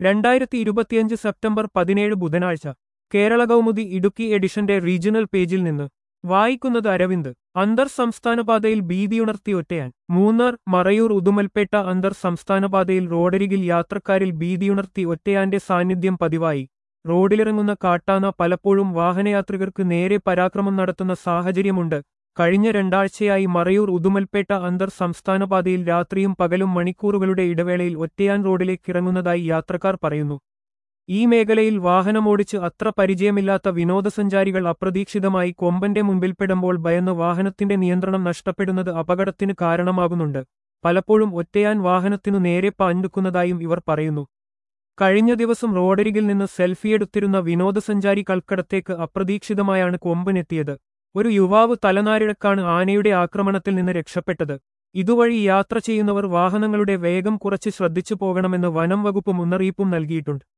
രണ്ടായിരത്തി ഇരുപത്തിയഞ്ച് സെപ്റ്റംബർ പതിനേഴ് ബുധനാഴ്ച കേരള കൗമുദി ഇടുക്കി എഡിഷന്റെ റീജിയണൽ പേജിൽ നിന്ന് വായിക്കുന്നത് അരവിന്ദ് അന്തർ സംസ്ഥാനപാതയിൽ ഭീതിയുണർത്തി ഒറ്റയാൻ മൂന്നാർ മറയൂർ ഉദുമൽപേട്ട അന്തർ സംസ്ഥാനപാതയിൽ റോഡരികിൽ യാത്രക്കാരിൽ ഭീതിയുണർത്തി ഒറ്റയാന്റെ സാന്നിധ്യം പതിവായി റോഡിലിറങ്ങുന്ന കാട്ടാന പലപ്പോഴും വാഹനയാത്രികർക്ക് നേരെ പരാക്രമം നടത്തുന്ന സാഹചര്യമുണ്ട് കഴിഞ്ഞ രണ്ടാഴ്ചയായി മറയൂർ ഉദുമൽപേട്ട അന്തർ സംസ്ഥാനപാതയിൽ രാത്രിയും പകലും മണിക്കൂറുകളുടെ ഇടവേളയിൽ ഒറ്റയാൻ റോഡിലേക്ക് ഇറങ്ങുന്നതായി യാത്രക്കാർ പറയുന്നു ഈ മേഖലയിൽ വാഹനമോടിച്ച് അത്ര പരിചയമില്ലാത്ത വിനോദസഞ്ചാരികൾ അപ്രതീക്ഷിതമായി കൊമ്പന്റെ മുമ്പിൽപ്പെടുമ്പോൾ ഭയന്ന് വാഹനത്തിന്റെ നിയന്ത്രണം നഷ്ടപ്പെടുന്നത് അപകടത്തിന് കാരണമാകുന്നുണ്ട് പലപ്പോഴും ഒറ്റയാൻ വാഹനത്തിനു നേരെ പാഞ്ഞുക്കുന്നതായും ഇവർ പറയുന്നു കഴിഞ്ഞ ദിവസം റോഡരികിൽ നിന്ന് സെൽഫിയെടുത്തിരുന്ന വിനോദസഞ്ചാരി കൽക്കടത്തേക്ക് അപ്രതീക്ഷിതമായാണ് കൊമ്പനെത്തിയത് ഒരു യുവാവ് തലനാരിഴക്കാണ് ആനയുടെ ആക്രമണത്തിൽ നിന്ന് രക്ഷപ്പെട്ടത് ഇതുവഴി യാത്ര ചെയ്യുന്നവർ വാഹനങ്ങളുടെ വേഗം കുറച്ച് ശ്രദ്ധിച്ചു പോകണമെന്ന് വനം വകുപ്പ് മുന്നറിയിപ്പും നൽകിയിട്ടുണ്ട്